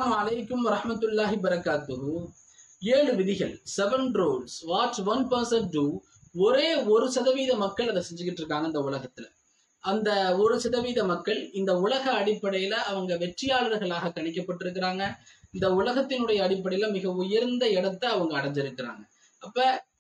அஸ்ஸலாமு அலைக்கும் வரஹ்மத்துல்லாஹி பரக்காத்துஹு ஏழு விதிகள் seven rules what one person do ஒரே ஒரு சதவீத மக்கள் அதை செஞ்சுக்கிட்டு இருக்காங்க இந்த உலகத்துல அந்த ஒரு சதவீத மக்கள் இந்த உலக அடிப்படையில அவங்க வெற்றியாளர்களாக கணிக்கப்பட்டிருக்கிறாங்க இந்த உலகத்தினுடைய அடிப்படையில மிக உயர்ந்த இடத்தை அவங்க அடைஞ்சிருக்கிறாங்க அப்ப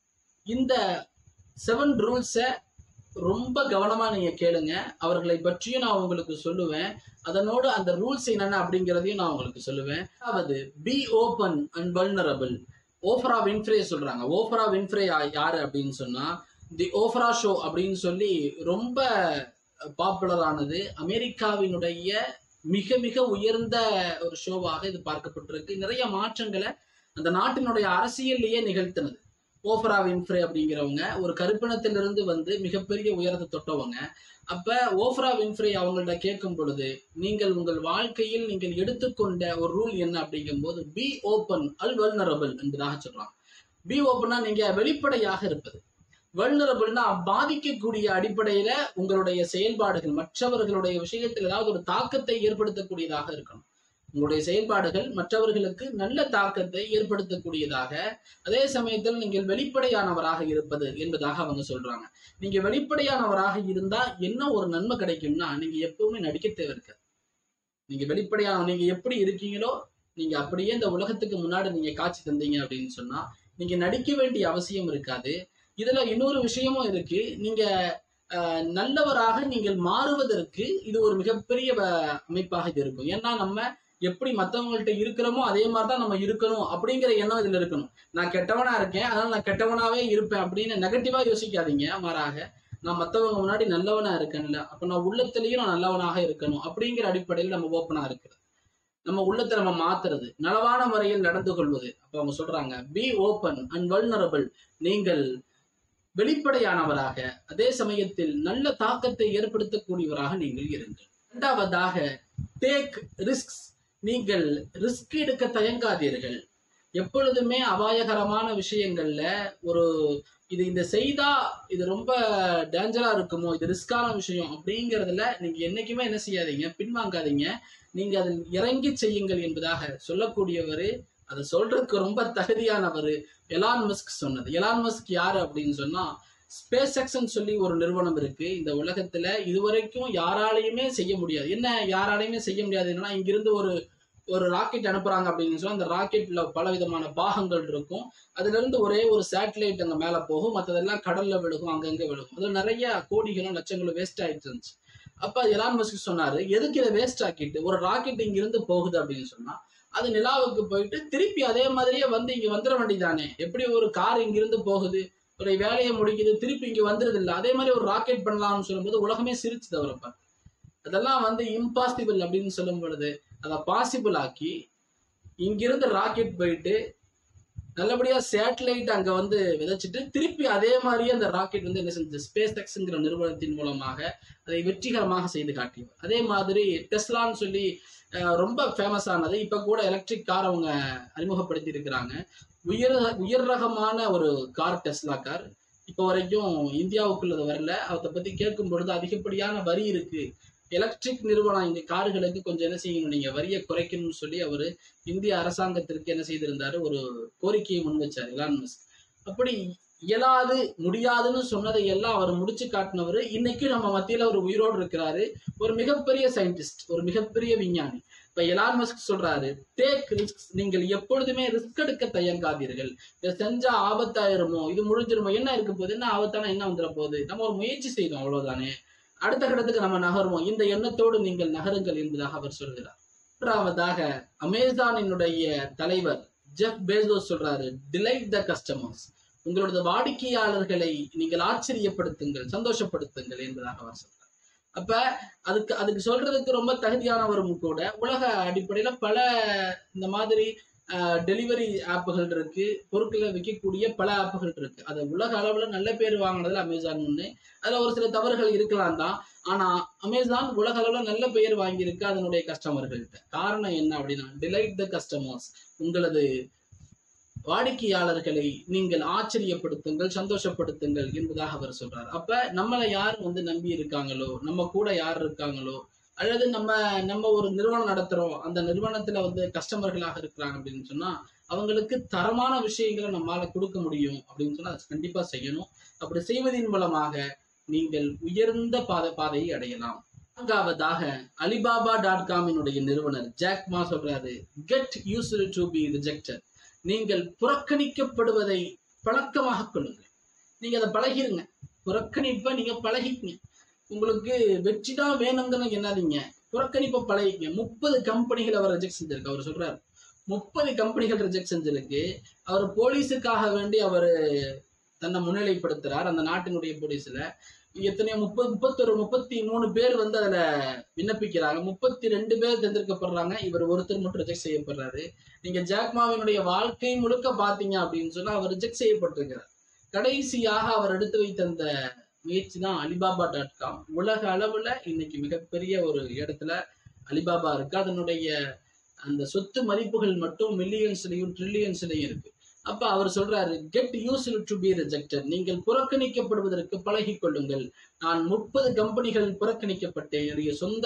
இந்த செவன் ரூல்ஸை ரொம்ப கவனமா நீங்க கேளுங்க அவர்களை பற்றியும் நான் உங்களுக்கு சொல்லுவேன் அதனோடு அந்த ரூல்ஸ் என்னென்ன அப்படிங்கிறதையும் நான் உங்களுக்கு சொல்லுவேன் அதாவது be open and vulnerable Oprah Winfrey சொல்றாங்க ஓஃப்ரா வின்ஃப்ரே யாரு அப்படின்னு சொன்னா தி ஓஃப்ரா ஷோ அப்படின்னு சொல்லி ரொம்ப பாப்புலர் ஆனது அமெரிக்காவினுடைய மிக மிக உயர்ந்த ஒரு ஷோவாக இது பார்க்கப்பட்டிருக்கு நிறைய மாற்றங்களை அந்த நாட்டினுடைய அரசியல்லையே நிகழ்த்தினது ஓஃப்ரா வின்ஃப்ரே அப்படிங்கிறவங்க ஒரு கருப்பினத்திலிருந்து வந்து மிகப்பெரிய உயரத்தை தொட்டவங்க அப்ப ஓஃப்ரா வின்ஃப்ரே அவங்கள்ட்ட கேட்கும் பொழுது நீங்கள் உங்கள் வாழ்க்கையில் நீங்கள் எடுத்துக்கொண்ட ஒரு ரூல் என்ன அப்படிங்கும்போது பி ஓப்பன் அல் வல்னரபிள் என்பதாக சொல்றாங்க பி ஓப்பனா நீங்க வெளிப்படையாக இருப்பது வல்னரபிள்னா பாதிக்கக்கூடிய அடிப்படையில உங்களுடைய செயல்பாடுகள் மற்றவர்களுடைய விஷயத்தில் ஏதாவது ஒரு தாக்கத்தை ஏற்படுத்தக்கூடியதாக இருக்கணும் உங்களுடைய செயல்பாடுகள் மற்றவர்களுக்கு நல்ல தாக்கத்தை ஏற்படுத்தக்கூடியதாக அதே சமயத்தில் நீங்கள் வெளிப்படையானவராக இருப்பது என்பதாக அவங்க சொல்றாங்க நீங்க வெளிப்படையானவராக இருந்தா என்ன ஒரு நன்மை கிடைக்கும்னா நீங்க எப்பவுமே நடிக்க தேவை இருக்காது நீங்க வெளிப்படையான நீங்க எப்படி இருக்கீங்களோ நீங்க அப்படியே இந்த உலகத்துக்கு முன்னாடி நீங்க காட்சி தந்தீங்க அப்படின்னு சொன்னா நீங்க நடிக்க வேண்டிய அவசியம் இருக்காது இதுல இன்னொரு விஷயமும் இருக்கு நீங்க அஹ், நல்லவராக நீங்கள் மாறுவதற்கு இது ஒரு மிகப்பெரிய வ- அமைப்பாக இது இருக்கும் ஏன்னா நம்ம எப்படி மத்தவங்கள்ட்ட இருக்கிறோமோ அதே மாதிரி தான் நம்ம இருக்கணும் அப்படிங்கிற எண்ணம் இதுல இருக்கணும் நான் கெட்டவனா இருக்கேன் அதனால நான் கெட்டவனாவே இருப்பேன் அப்படின்னு நெகட்டிவா யோசிக்காதீங்க மாறாக நான் மத்தவங்க முன்னாடி நல்லவனா இருக்கேன்ல அப்ப நான் உள்ளத்திலையும் நான் நல்லவனாக இருக்கணும் அப்படிங்கிற அடிப்படையில் நம்ம ஓப்பனா இருக்கிறது நம்ம உள்ளத்தை நம்ம மாத்துறது நலவான முறையில் நடந்து கொள்வது அப்ப அவங்க சொல்றாங்க பி ஓப்பன் அண்ட் வல்னரபிள் நீங்கள் வெளிப்படையானவராக அதே சமயத்தில் நல்ல தாக்கத்தை ஏற்படுத்தக்கூடியவராக நீங்கள் இருங்கள் இரண்டாவதாக டேக் ரிஸ்க்ஸ் நீங்கள் ரிஸ்க் எடுக்க தயங்காதீர்கள் எப்பொழுதுமே அபாயகரமான விஷயங்கள்ல ஒரு இது இந்த செய்தா இது ரொம்ப டேஞ்சரா இருக்குமோ இது ரிஸ்கான விஷயம் அப்படிங்கறதுல நீங்க என்னைக்குமே என்ன செய்யாதீங்க பின்வாங்காதீங்க நீங்க அதில் இறங்கி செய்யுங்கள் என்பதாக சொல்லக்கூடியவர் அதை சொல்றதுக்கு ரொம்ப தகுதியானவர் எலான் மஸ்க் சொன்னது எலான் மஸ்க் யாரு அப்படின்னு சொன்னா ஸ்பேஸ் எக்ஸ்ன்னு சொல்லி ஒரு நிறுவனம் இருக்கு இந்த உலகத்துல இதுவரைக்கும் யாராலையுமே செய்ய முடியாது என்ன யாராலையுமே செய்ய முடியாது என்னன்னா இங்கிருந்து ஒரு ஒரு ராக்கெட் அனுப்புறாங்க அப்படின்னு சொன்னா அந்த ராக்கெட்ல பல விதமான பாகங்கள் இருக்கும் அதுல இருந்து ஒரே ஒரு சேட்டலைட் அங்க மேல போகும் மத்ததெல்லாம் கடல்ல விழுகும் அங்கங்க விழுகும் அதுல நிறைய கோடிகளும் லட்சங்களும் வேஸ்ட் ஆயிட்டு இருந்துச்சு அப்ப எலான் மஸ்க் சொன்னாரு எதுக்கு இதை வேஸ்ட் ஆக்கிட்டு ஒரு ராக்கெட் இங்க இருந்து போகுது அப்படின்னு சொன்னா அது நிலாவுக்கு போயிட்டு திருப்பி அதே மாதிரியே வந்து இங்க வந்துட வேண்டியதானே எப்படி ஒரு கார் இங்க இருந்து போகுது ஒரு வேலையை முடிக்குது திருப்பி இங்க வந்துருது இல்ல அதே மாதிரி ஒரு ராக்கெட் பண்ணலாம்னு சொல்லும்போது உலகமே சிரிச்சு தவிரப்ப அதெல்லாம் வந்து இம்பாசிபிள் அப்படின்னு சொல்லும் பொழுது அதை பாசிபிள் ஆக்கி இங்கிருந்து ராக்கெட் போயிட்டு நல்லபடியா சேட்டலைட் அங்க வந்து விதைச்சிட்டு திருப்பி அதே மாதிரியே அந்த ராக்கெட் வந்து என்ன செஞ்சு ஸ்பேஸ் எக்ஸ்ங்கிற நிறுவனத்தின் மூலமாக அதை வெற்றிகரமாக செய்து காட்டியவர் அதே மாதிரி டெஸ்லான்னு சொல்லி அஹ், ரொம்ப ஃபேமஸ் ஆனது இப்ப கூட எலக்ட்ரிக் கார் அவங்க அறிமுகப்படுத்தி இருக்கிறாங்க உயர் உயர் ரகமான ஒரு கார் டெஸ்லா கார் இப்போ வரைக்கும் இந்தியாவுக்குள்ள அது வரல அதை பத்தி கேட்கும் பொழுது அதிகப்படியான வரி இருக்கு எலக்ட்ரிக் நிறுவனம் இங்க கார்களுக்கு கொஞ்சம் என்ன செய்யணும் நீங்க வரியை குறைக்கணும்னு சொல்லி அவரு இந்திய அரசாங்கத்திற்கு என்ன செய்திருந்தாரு ஒரு கோரிக்கையை முன் வச்சார் எலான் மஸ்க் அப்படி இயலாது முடியாதுன்னு சொன்னதை எல்லாம் அவர் முடிச்சு காட்டினவர் இன்னைக்கு நம்ம மத்தியில ஒரு உயிரோடு இருக்கிறாரு ஒரு மிகப்பெரிய சயின்டிஸ்ட் ஒரு மிகப்பெரிய விஞ்ஞானி இப்ப எலான் மஸ்க் சொல்றாரு டேக் ரிஸ்க் நீங்கள் எப்பொழுதுமே ரிஸ்க் எடுக்க தயங்காதீர்கள் இதை செஞ்சா ஆபத்தாயிருமோ இது முடிஞ்சிருமோ என்ன இருக்க போகுது என்ன ஆபத்தான என்ன வந்துட போகுது நம்ம ஒரு முயற்சி செய்தோம் அவ்வளவுதானே அடுத்த கட்டத்துக்கு நம்ம நகருவோம் இந்த எண்ணத்தோடு நீங்கள் நகருங்கள் என்பதாக அவர் சொல்கிறார் மூன்றாவதாக அமேசானினுடைய தலைவர் ஜெஃப் பேசோஸ் சொல்றாரு டிலைட் த கஸ்டமர்ஸ் உங்களோட வாடிக்கையாளர்களை நீங்கள் ஆச்சரியப்படுத்துங்கள் சந்தோஷப்படுத்துங்கள் என்பதாக அவர் சொல்றார் அப்ப அதுக்கு அதுக்கு சொல்றதுக்கு ரொம்ப தகுதியானவரும் கூட உலக அடிப்படையில பல இந்த மாதிரி டெலிவரி ஆப்புகள் இருக்கு பொருட்களை விற்கக்கூடிய பல ஆப்புகள் இருக்கு அது உலக அளவுல நல்ல பேர் வாங்கினதுல அமேசான் ஒண்ணு அதுல ஒரு சில தவறுகள் இருக்கலாம் தான் ஆனா அமேசான் உலக அளவுல நல்ல பெயர் வாங்கியிருக்கு அதனுடைய கஸ்டமர்கள்ட்ட காரணம் என்ன அப்படின்னா டிலைட் த கஸ்டமர்ஸ் உங்களது வாடிக்கையாளர்களை நீங்கள் ஆச்சரியப்படுத்துங்கள் சந்தோஷப்படுத்துங்கள் என்பதாக அவர் சொல்றார் அப்ப நம்மளை யார் வந்து நம்பி இருக்காங்களோ நம்ம கூட யார் இருக்காங்களோ அல்லது நம்ம நம்ம ஒரு நிறுவனம் நடத்துறோம் அந்த நிறுவனத்துல வந்து கஸ்டமர்களாக இருக்கிறாங்க அப்படின்னு சொன்னா அவங்களுக்கு தரமான விஷயங்களை நம்மால கொடுக்க முடியும் அப்படின்னு சொன்னா அதை கண்டிப்பா செய்யணும் அப்படி செய்வதன் மூலமாக நீங்கள் உயர்ந்த பாதை பாதையை அடையலாம் நான்காவதாக அலிபாபா டாட் காமினுடைய நிறுவனர் ஜாக் மா சொல்றாரு get used to be rejected நீங்கள் புறக்கணிக்கப்படுவதை பழக்கமாக கொள்ளுங்கள் நீங்க அதை பழகிருங்க புறக்கணிப்பை நீங்க பழகிக்கங்க உங்களுக்கு வெற்றி தான் வேணுங்கன்னு என்னாதீங்க புறக்கணிப்பை பழகிக்கங்க முப்பது கம்பெனிகள் அவர் ரிஜெக்ட் செஞ்சிருக்கு அவர் சொல்றாரு முப்பது கம்பெனிகள் ரிஜெக்ட் செஞ்சிருக்கு அவர் போலீஸுக்காக வேண்டி அவர் தன்னை முன்னிலைப்படுத்துறார் அந்த நாட்டினுடைய போலீஸ்ல எத்தனையோ முப்பது முப்பத்தொரு முப்பத்தி மூணு பேர் வந்து அதுல விண்ணப்பிக்கிறாங்க முப்பத்தி ரெண்டு பேர் தேர்ந்தெடுக்கப்படுறாங்க இவர் ஒருத்தர் மட்டும் ரிஜெக்ட் செய்யப்படுறாரு நீங்க ஜாக்மாவினுடைய வாழ்க்கை முழுக்க பாத்தீங்க அப்படின்னு சொன்னா அவர் ரிஜெக்ட் செய்யப்பட்டிருக்கிறார் கடைசியாக அவர் எடுத்து வைத்த அந்த முயற்சி தான் அலிபாபா டாட் காம் உலக அளவுல இன்னைக்கு மிகப்பெரிய ஒரு இடத்துல அலிபாபா இருக்கு அதனுடைய அந்த சொத்து மதிப்புகள் மட்டும் மில்லியன்ஸ்லயும் ட்ரில்லியன்ஸ்லயும் இருக்கு அப்ப அவர் சொல்றாரு get used to be rejected நீங்கள் புறக்கணிக்கப்படுவதற்கு பழகிக் கொள்ளுங்கள் நான் முப்பது கம்பெனிகள் புறக்கணிக்கப்பட்டேன் என்னுடைய சொந்த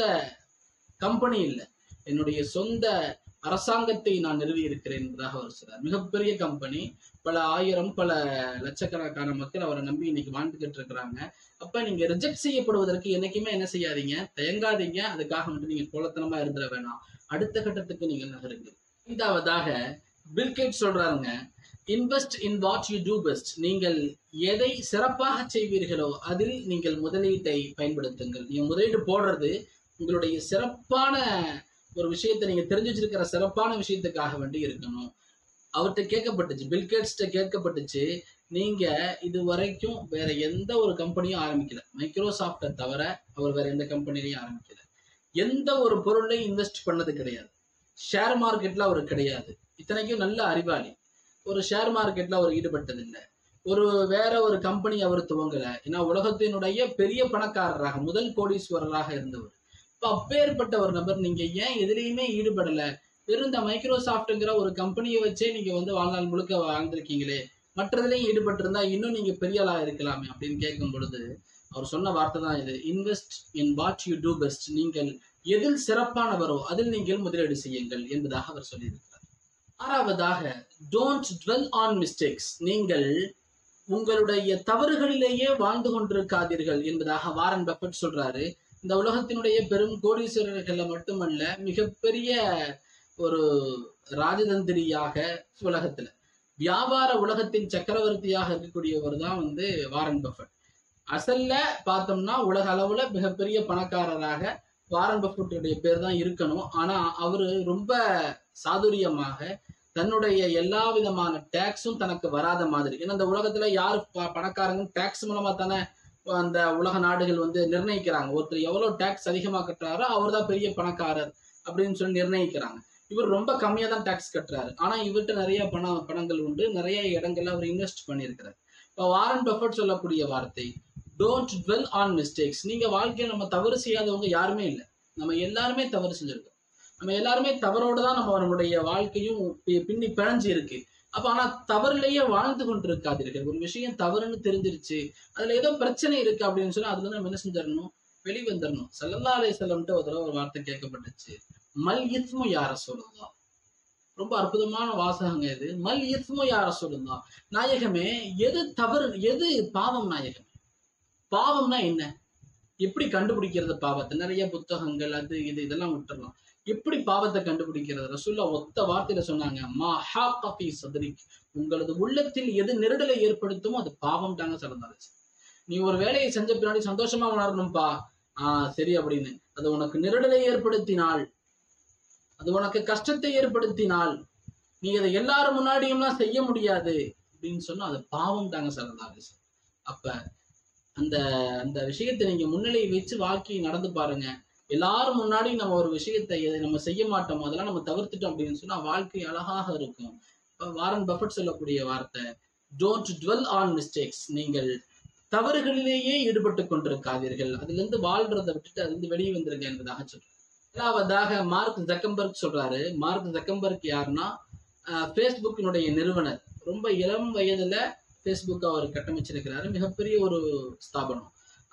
கம்பெனி இல்லை என்னுடைய சொந்த அரசாங்கத்தை நான் நிறுவி இருக்கிறேன் என்பதாக அவர் சொல்றார் மிகப்பெரிய கம்பெனி பல ஆயிரம் பல லட்சக்கணக்கான மக்கள் அவரை நம்பி இன்னைக்கு வாழ்ந்துகிட்டு இருக்கிறாங்க அப்ப நீங்க ரிஜெக்ட் செய்யப்படுவதற்கு என்னைக்குமே என்ன செய்யாதீங்க தயங்காதீங்க அதுக்காக மட்டும் நீங்க கோலத்தனமா இருந்துட வேணாம் அடுத்த கட்டத்துக்கு நீங்கள் நகருங்க ஐந்தாவதாக பில்கேட் சொல்றாருங்க invest in what you do best நீங்கள் எதை சிறப்பாக செய்வீர்களோ அதில் நீங்கள் முதலீட்டை பயன்படுத்துங்கள் நீங்க முதலீடு போடுறது உங்களுடைய சிறப்பான ஒரு விஷயத்தை நீங்க தெரிஞ்சு வச்சிருக்கிற சிறப்பான விஷயத்துக்காக வேண்டி இருக்கணும் அவர்கிட்ட கேட்கப்பட்டுச்சு பில்கேட்ஸ்ட கேட்கப்பட்டுச்சு நீங்க இது வரைக்கும் வேற எந்த ஒரு கம்பெனியும் ஆரம்பிக்கல மைக்ரோசாஃப்டை தவிர அவர் வேற எந்த கம்பெனிலையும் ஆரம்பிக்கல எந்த ஒரு பொருளையும் இன்வெஸ்ட் பண்ணது கிடையாது ஷேர் மார்க்கெட்ல அவர் கிடையாது இத்தனைக்கும் நல்ல அறிவாளி ஒரு ஷேர் மார்க்கெட்ல அவர் ஈடுபட்டதில்லை ஒரு வேற ஒரு கம்பெனி அவர் துவங்கல ஏன்னா உலகத்தினுடைய பெரிய பணக்காரராக முதல் கோடீஸ்வரராக இருந்தவர் இப்ப அப்பேற்பட்ட ஒரு நபர் நீங்க ஏன் எதுலையுமே ஈடுபடல வெறும் இந்த மைக்ரோசாஃப்ட்ங்கிற ஒரு கம்பெனியை வச்சே நீங்க வந்து வாழ்நாள் முழுக்க வாழ்ந்திருக்கீங்களே மற்றதுலயும் ஈடுபட்டிருந்தா இன்னும் நீங்க பெரிய ஆளா இருக்கலாமே அப்படின்னு கேட்கும் பொழுது அவர் சொன்ன வார்த்தை தான் இது invest in what you do best நீங்கள் எதில் சிறப்பானவரோ அதில் நீங்கள் முதலீடு செய்யுங்கள் என்பதாக அவர் சொல்லியிருக்கிறார் ஆறாவதாக டோன்ட் டுவெல் ஆன் மிஸ்டேக்ஸ் நீங்கள் உங்களுடைய தவறுகளிலேயே வாழ்ந்து கொண்டிருக்காதீர்கள் என்பதாக வாரன் பஃபட் சொல்றாரு இந்த உலகத்தினுடைய பெரும் கோடீஸ்வரர்கள்ல மட்டுமல்ல மிகப்பெரிய ஒரு ராஜதந்திரியாக உலகத்துல வியாபார உலகத்தின் சக்கரவர்த்தியாக இருக்கக்கூடியவர் தான் வந்து வாரன் பஃபட் அசல்ல பார்த்தோம்னா உலக அளவுல மிகப்பெரிய பணக்காரராக வாரன் பஃபட்டுடைய பேர் தான் இருக்கணும் ஆனா அவரு ரொம்ப சாதுரியமாக தன்னுடைய எல்லா விதமான டேக்ஸும் தனக்கு வராத மாதிரி ஏன்னா இந்த உலகத்துல யாரு ப- பணக்காரங்க டேக்ஸ் மூலமா தானே அந்த உலக நாடுகள் வந்து நிர்ணயிக்கிறாங்க ஒருத்தர் எவ்வளவு டேக்ஸ் அதிகமா கட்டுறாரோ அவர் தான் பெரிய பணக்காரர் அப்படின்னு சொல்லி நிர்ணயிக்கிறாங்க இவர் ரொம்ப கம்மியா தான் டேக்ஸ் கட்டுறாரு ஆனா இவர்கிட்ட நிறைய பணம் பணங்கள் உண்டு நிறைய இடங்கள்ல அவர் இன்வெஸ்ட் பண்ணியிருக்கிறார் இப்போ வாரன் பஃபட் சொல்லக்கூடிய வார்த்தை டோன்ட் டுவெல் ஆன் மிஸ்டேக்ஸ் நீங்க வாழ்க்கையில் நம்ம தவறு செய்யாதவங்க யாருமே இல்லை நம்ம எல்லாருமே தவறு செஞ்சிருக்கோம் நம்ம எல்லாருமே தவறோட தான் நம்ம நம்மளுடைய வாழ்க்கையும் பி- பின்னி பிணைஞ்சு இருக்கு அப்ப ஆனா தவறுலயே வாழ்ந்து கொண்டிருக்காதீர்கள் ஒரு விஷயம் தவறுன்னு தெரிஞ்சிருச்சு அதுல ஏதோ பிரச்சனை இருக்கு அப்படின்னு சொன்னா அதுல இருந்து நம்ம என்ன செஞ்சிடணும் வெளிவந்துடணும் சல்லல்லா அலைஹி வஸல்லம்ட்ட ஒரு தடவை ஒரு வார்த்தை கேட்கப்பட்டுச்சு மல் இத்மு யார சொல்லுதா ரொம்ப அற்புதமான வாசகங்க இது மல் இத்மு யார சொல்லுதா நாயகமே எது தவறு எது பாவம் நாயகமே பாவம்னா என்ன எப்படி கண்டுபிடிக்கிறது பாவத்தை நிறைய புத்தகங்கள் அது இது இதெல்லாம் விட்டுறலாம் எப்படி பாவத்தை கண்டுபிடிக்கிறது ரசூல்லா ஒத்த வார்த்தையில சொன்னாங்க மா ஹாக்க ஃபீ சத்ரிக் உங்களது உள்ளத்தில் எது நெருடலை ஏற்படுத்துமோ அது பாவம் தாங்க சிறந்தாச்சு நீ ஒரு வேலையை செஞ்ச பின்னாடி சந்தோஷமா உணரணும்பா ஆஹ் சரி அப்படின்னு அது உனக்கு நெருடலை ஏற்படுத்தினால் அது உனக்கு கஷ்டத்தை ஏற்படுத்தினால் நீ அதை எல்லாரும் முன்னாடியும்லாம் செய்ய முடியாது அப்படின்னு சொன்னா அது பாவம் தாங்க சிறந்தாச்சு அப்ப அந்த அந்த விஷயத்தை நீங்க முன்னிலை வச்சு வாழ்க்கை நடந்து பாருங்க எல்லாரும் முன்னாடி நம்ம ஒரு விஷயத்தை எதை நம்ம செய்ய மாட்டோம் அதெல்லாம் நம்ம தவிர்த்துட்டோம் அப்படின்னு சொன்னா வாழ்க்கை அழகாக இருக்கும் இப்ப வாரன் பஃபட் சொல்லக்கூடிய வார்த்தை டோன்ட் டுவெல் ஆன் மிஸ்டேக்ஸ் நீங்கள் தவறுகளிலேயே ஈடுபட்டு கொண்டிருக்காதீர்கள் அதுல இருந்து வாழ்றதை விட்டுட்டு அதுல இருந்து வெளியே வந்துருங்க என்பதாக சொல்றாரு இரண்டாவதாக மார்க் ஜக்கம்பர்க் சொல்றாரு மார்க் ஜக்கம்பர்க் யாருன்னா ஃபேஸ்புக்கினுடைய நிறுவனர் ரொம்ப இளம் வயதுல ஃபேஸ்புக் அவர் கட்டமைச்சிருக்கிறாரு மிகப்பெரிய ஒரு ஸ்தாபனம்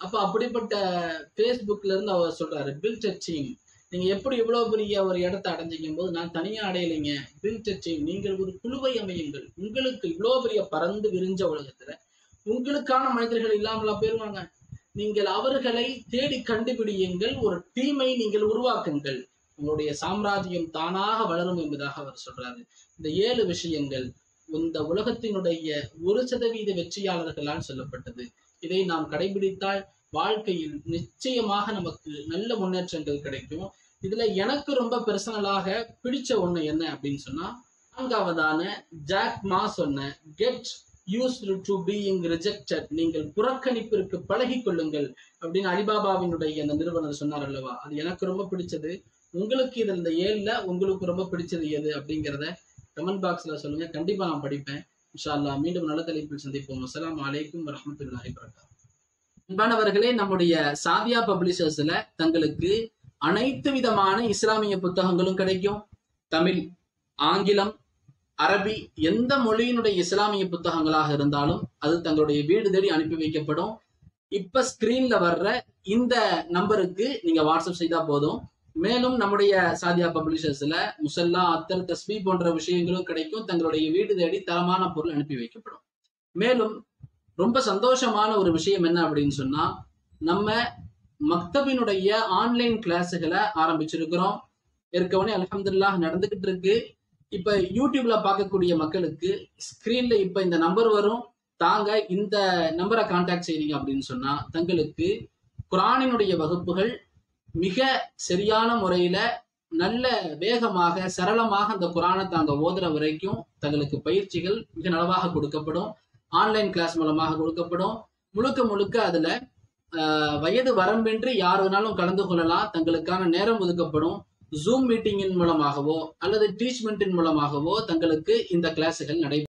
அப்ப அப்படிப்பட்ட ஃபேஸ்புக்ல இருந்து அவர் சொல்றாரு பில்ட் டீம் நீங்க எப்படி இவ்வளவு பெரிய ஒரு இடத்தை அடைஞ்சிக்கும் போது நான் தனியா அடையலைங்க பில்ட் டீம் நீங்கள் ஒரு குழுவை அமையுங்கள் உங்களுக்கு இவ்வளவு பெரிய பறந்து விரிஞ்ச உலகத்துல உங்களுக்கான மனிதர்கள் இல்லாமலா போயிருவாங்க நீங்கள் அவர்களை தேடி கண்டுபிடியுங்கள் ஒரு டீமை நீங்கள் உருவாக்குங்கள் உங்களுடைய சாம்ராஜ்யம் தானாக வளரும் என்பதாக அவர் சொல்றாரு இந்த ஏழு விஷயங்கள் இந்த உலகத்தினுடைய ஒரு சதவீத வெற்றியாளர்களால் சொல்லப்பட்டது இதை நாம் கடைபிடித்தால் வாழ்க்கையில் நிச்சயமாக நமக்கு நல்ல முன்னேற்றங்கள் கிடைக்கும் இதுல எனக்கு ரொம்ப பர்சனலாக பிடிச்ச ஒண்ணு என்ன அப்படின்னு சொன்னா நான்காவதான ஜாக் மா சொன்ன get used to being rejected நீங்கள் புறக்கணிப்பிற்கு பழகிக் கொள்ளுங்கள் அப்படின்னு அலிபாபாவினுடைய அந்த நிறுவனர் சொன்னார் அல்லவா அது எனக்கு ரொம்ப பிடிச்சது உங்களுக்கு இதில் இந்த ஏழுல உங்களுக்கு ரொம்ப பிடிச்சது எது அப்படிங்கிறத கமெண்ட் பாக்ஸ்ல சொல்லுங்க கண்டிப்பா நான் படிப்பேன் இன்ஷா அல்லாஹ் மீண்டும் நல்ல தலைப்பில் சந்திப்போம் அஸ்ஸலாமு அலைக்கும் வரஹ்மத்துல்லாஹி வரகாத்துஹு அன்பானவர்களே நம்முடைய சாதியா பப்ளிஷர்ஸ்ல தங்களுக்கு அனைத்து விதமான இஸ்லாமிய புத்தகங்களும் கிடைக்கும் தமிழ் ஆங்கிலம் அரபி எந்த மொழியினுடைய இஸ்லாமிய புத்தகங்களாக இருந்தாலும் அது தங்களுடைய வீடு தேடி அனுப்பி வைக்கப்படும் இப்ப ஸ்கிரீன்ல வர்ற இந்த நம்பருக்கு நீங்க வாட்ஸ்அப் செய்தா போதும் மேலும் நம்முடைய சாதியா பப்ளிஷர்ஸ்ல முசல்லா அத்தர் தஸ்பி போன்ற விஷயங்களும் கிடைக்கும் தங்களுடைய வீடு தேடி தரமான பொருள் அனுப்பி வைக்கப்படும் மேலும் ரொம்ப சந்தோஷமான ஒரு விஷயம் என்ன அப்படின்னு சொன்னா நம்ம மக்தபினுடைய ஆன்லைன் கிளாஸுகளை ஆரம்பிச்சிருக்கிறோம் ஏற்கனவே அல்ஹம்துலில்லாஹ் நடந்துகிட்டு இருக்கு இப்ப யூடியூப்ல பார்க்கக்கூடிய மக்களுக்கு ஸ்கிரீன்ல இப்ப இந்த நம்பர் வரும் தாங்க இந்த நம்பரை கான்டாக்ட் செய்றீங்க அப்படின்னு சொன்னா தங்களுக்கு குரானினுடைய வகுப்புகள் மிக சரியான முறையில நல்ல வேகமாக சரளமாக அந்த குரானை தாங்க ஓதுற வரைக்கும் தங்களுக்கு பயிற்சிகள் மிக நலவாக கொடுக்கப்படும் ஆன்லைன் கிளாஸ் மூலமாக கொடுக்கப்படும் முழுக்க முழுக்க அதுல ஆஹ், வயது வரம்பின்றி யார் வேணாலும் கலந்து கொள்ளலாம் தங்களுக்கான நேரம் ஒதுக்கப்படும் ஜூம் மீட்டிங்கின் மூலமாகவோ அல்லது டீச்மெண்ட்டின் மூலமாகவோ தங்களுக்கு இந்த கிளாஸுகள் நடை